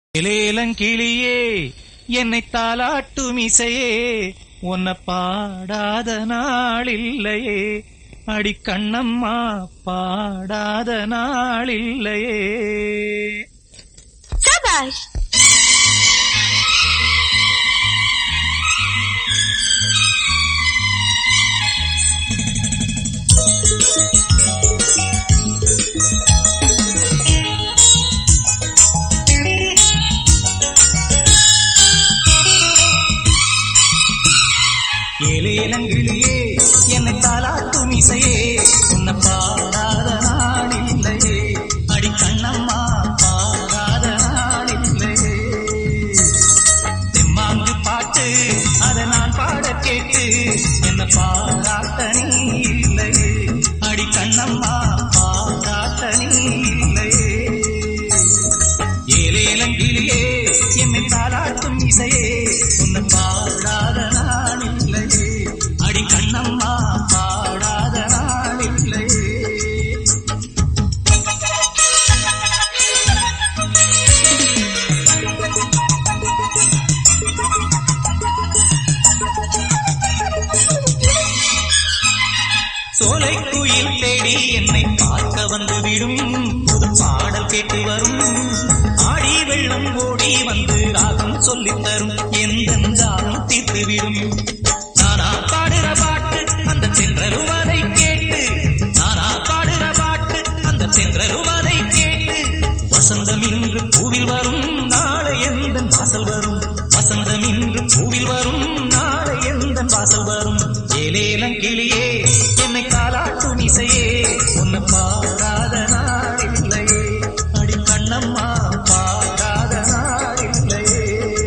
இலேலங்கிளியே என்னை தாலாட்டும் இசையே உன்னை பாடாத நாளில்லையே அடி கண்ணம்மா பாடாத நாளில்லையே சபாஷ் ஏலேலங்கிளியே என்னை தாலாட்டும் இசையே உன்னை பாடாத நாளில்லையே அடி கண்ணம்மா பாடாத நாளில்லையே தெம்மாங்கு பாட்டு அதை நான் பாட கேட்டு என்ன பாராட்ட நீ இல்லையே அடி கண்ணம்மா பாராட்ட நீ இல்லையே ஏலேலங்கிளியே என்னை தாளாட்டும் இசையே உன்னை பாடாத நான் இல்லையே அடி கண்ணம்மா பாடாத நான் இல்லையே சோலை குயில் தேடி என்னை பார்க்க வந்து விடும் புது பாடல் கேட்டு வரும் ஆடி வெள்ளம் ஓடி வந்து ராகம் சொல்லித் தரும் எந்த ஜாகம் தீர்த்து விடும் நானா பாடுற பாட்டு அந்த சென்றலும் அதை கேட்டு நானா பாடுற பாட்டு அந்த சென்றலும் அதை கேட்டு வசந்தம் இன்று பூவில் வரும் நாளை எந்த வாசல் வரும் வசந்தம் இன்று பூவில் வரும் நாளை எந்த வாசல் வரும் ஏலேலம் கிளியே என்னை காலாட்டும் இசையே உன்னை பாடாத நாளில்லையே அடி கண்ணம்மா பாடாத நாளில்லையே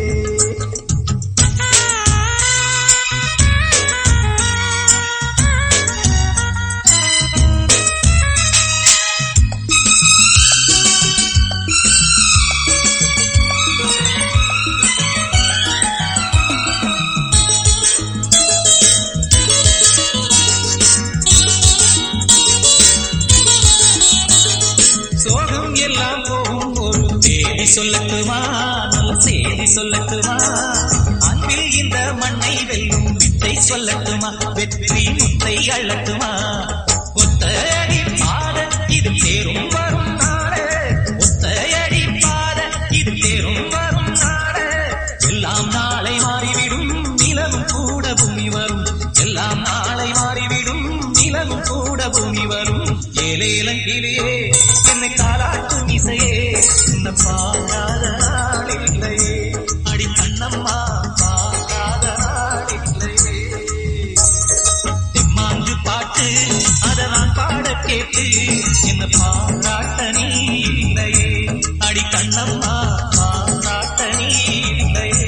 சோகம் எல்லாம் போகும் ஒரு தேதி சொல்லட்டுமா நல்ல செய்தி சொல்லட்டுமா அன்பில் இந்த மண்ணை வெல்லும் வித்தை சொல்லட்டுமா வெற்றி முத்தை அள்ளட்டுமா ஒத்தையடி பாத இது தேரும் வரும் நாளே ஒத்தையடி பாத இது தேரும் வரும் நாளே எல்லாம் நாளை மாறிவிடும் நிலவும் கூட பூமி வரும் எல்லாம் நாளை மாறிவிடும் நிலவும் கூட பூமி வரும் ஏலேலங்கிலேயே என்னை தாளாட்டும் இசையே உன்னை பாடாத நாளில்லையே அடி கண்ணம்மா பாடாத நாளில்லையே தெம்மாங்கு பாட்டு அதை நான் பாட கேட்டு என்ன பாராட்ட நீ இல்லையே அடி கண்ணம்மா பாராட்ட நீ இல்லையே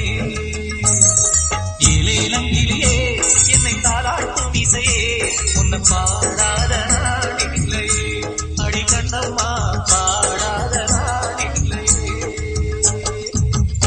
ஏலேலங்கிலேயே என்னை தாளாட்டும் இசையே உன்னை பாடா